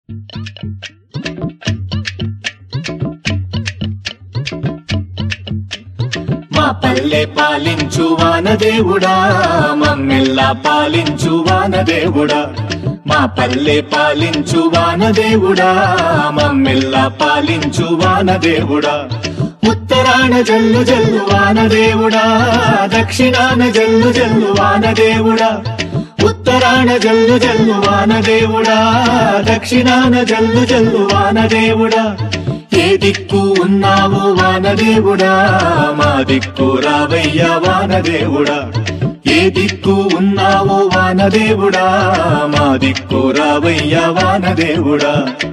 మా పల్లె పాలించు వానదేవుడా మమ్మెల్లా పాలించు వానదేవుడా మా పల్లె పాలించు వానదేవుడా మమ్మెల్లా పాలించు వానదేవుడా ఉత్తరాన జల్లు జల్లు వానదేవుడా దక్షిణాన జల్లు జల్లు వానదేవుడా ఉత్తరాన జల్లు జల్లు వానదేవుడా దక్షిణాన జల్లు జల్లు వానదేవుడా ఏ దిక్కు ఉన్నావు వానదేవుడా మా దిక్కు రావయ్యా వానదేవుడా ఏ దిక్కు ఉన్నావు వానదేవుడా మా దిక్కు రావయ్యా వానదేవుడా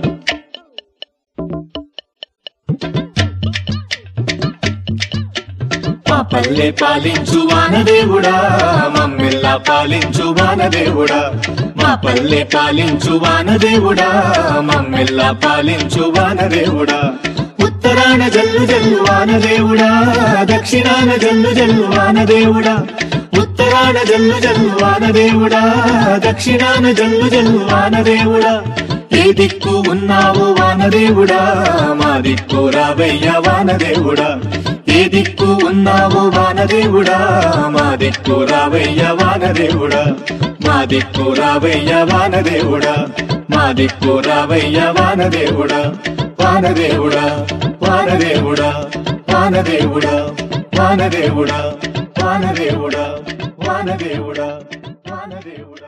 మా పల్లె పాలించు వానదేవుడా మమ్మెల్లా పాలించు వానదేవుడా మా పల్లె పాలించు వానదేవుడా మమ్మెల్లా పాలించు వానదేవుడా ఉత్తరాన జల్లు జల్లు వానదేవుడా దక్షిణాన జల్లు జల్లు వానదేవుడా ఉత్తరాన జల్లు జల్లు వానదేవుడా దక్షిణాన జల్లు జల్లు వానదేవుడా ఏ దిక్కు ఉన్నావు వానదేవుడా మా దిక్కు రావయ్యా వానదేవుడా ఏ దిక్కు ఉన్నావు వానదేవుడా మా దిక్కు రావయ్య వానదేవుడా మా దిక్కు రావయ్య వానదేవుడా మా దిక్కు రావయ్య వానదేవుడా వానదేవుడా వానదేవుడా వానదేవుడా వానదేవుడా వానదేవుడా వానదేవుడా వానదేవుడా